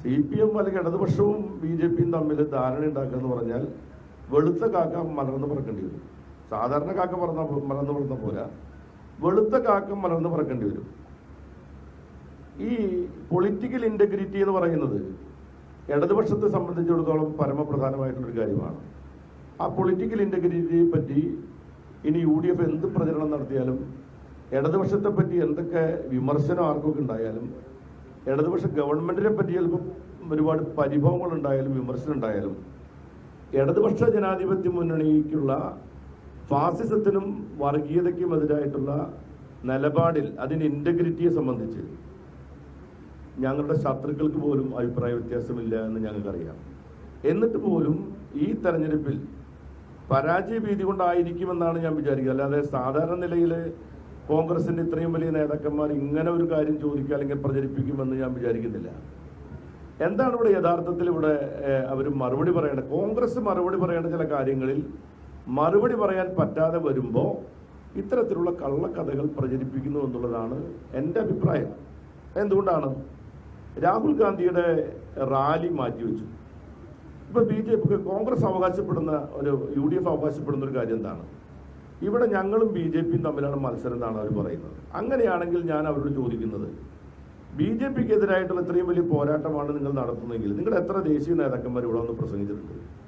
C P M അല്ലെങ്കിൽ ഇടതുപക്ഷവും B J പിയും തമ്മിൽ ധാരണ ഉണ്ടാക്കുക എന്ന് പറഞ്ഞാൽ വെളുത്ത കാക്ക മലർന്ന് പറക്കേണ്ടി വരും സാധാരണ കാക്ക പറന്ന മലർന്ന് പറന്ന പോരാ വെളുത്ത കാക്ക മലർന്ന് പറക്കേണ്ടി വരും ഈ പൊളിറ്റിക്കൽ ഇന്റഗ്രിറ്റി എന്ന് പറയുന്നത് ഇടതുപക്ഷത്തെ സംബന്ധിച്ചിടത്തോളം പരമപ്രധാനമായിട്ടുള്ളൊരു കാര്യമാണ് ആ പൊളിറ്റിക്കൽ ഇന്റഗ്രിറ്റിയെ പറ്റി ഇനി യു ഡി എഫ് എന്ത് പ്രചരണം നടത്തിയാലും ഇടതുപക്ഷത്തെ പറ്റി എന്തൊക്കെ വിമർശനം ആർക്കൊക്കെ ഉണ്ടായാലും ഇടതുപക്ഷ ഗവൺമെന്റിനെ പറ്റി ചിലപ്പോൾ ഒരുപാട് പരിഭവങ്ങൾ ഉണ്ടായാലും വിമർശനം ഉണ്ടായാലും ഇടതുപക്ഷ ജനാധിപത്യ മുന്നണിക്കുള്ള ഫാസിസത്തിനും വർഗീയതയ്ക്കും എതിരായിട്ടുള്ള നിലപാടിൽ അതിന് ഇന്റഗ്രിറ്റിയെ സംബന്ധിച്ച് ഞങ്ങളുടെ ശത്രുക്കൾക്ക് പോലും അഭിപ്രായ വ്യത്യാസമില്ല എന്ന് ഞങ്ങൾക്കറിയാം എന്നിട്ട് പോലും ഈ തെരഞ്ഞെടുപ്പിൽ പരാജയ ഭീതി കൊണ്ടായിരിക്കുമെന്നാണ് ഞാൻ വിചാരിക്കുന്നത് അല്ലാതെ സാധാരണ നിലയിൽ കോൺഗ്രസിന്റെ ഇത്രയും വലിയ നേതാക്കന്മാർ ഇങ്ങനെ ഒരു കാര്യം ചോദിക്കുക അല്ലെങ്കിൽ പ്രചരിപ്പിക്കുമെന്ന് ഞാൻ വിചാരിക്കുന്നില്ല എന്താണ് ഇവിടെ യഥാർത്ഥത്തിൽ ഇവിടെ അവർ മറുപടി പറയേണ്ടത് കോൺഗ്രസ് മറുപടി പറയേണ്ട ചില കാര്യങ്ങളിൽ മറുപടി പറയാൻ പറ്റാതെ വരുമ്പോൾ ഇത്തരത്തിലുള്ള കള്ളക്കഥകൾ പ്രചരിപ്പിക്കുന്നു എന്നുള്ളതാണ് എൻ്റെ അഭിപ്രായം എന്തുകൊണ്ടാണ് രാഹുൽ ഗാന്ധിയുടെ റാലി മാറ്റിവെച്ചു ഇപ്പൊ ബി ജെ പി കോൺഗ്രസ് അവകാശപ്പെടുന്ന ഒരു യു ഡി എഫ് അവകാശപ്പെടുന്ന ഒരു കാര്യം എന്താണ് ഇവിടെ ഞങ്ങളും ബി ജെ പിയും തമ്മിലാണ് മത്സരം എന്നാണ് അവർ പറയുന്നത് അങ്ങനെയാണെങ്കിൽ ഞാൻ അവരോട് ചോദിക്കുന്നത് ബി ജെ പിക്ക് എതിരായിട്ടുള്ള ഇത്രയും വലിയ പോരാട്ടമാണ് നിങ്ങൾ നടത്തുന്നതെങ്കിൽ നിങ്ങൾ എത്ര ദേശീയ നേതാക്കന്മാർ ഇവിടെ വന്ന് പ്രസംഗിച്ചിട്ടുണ്ട്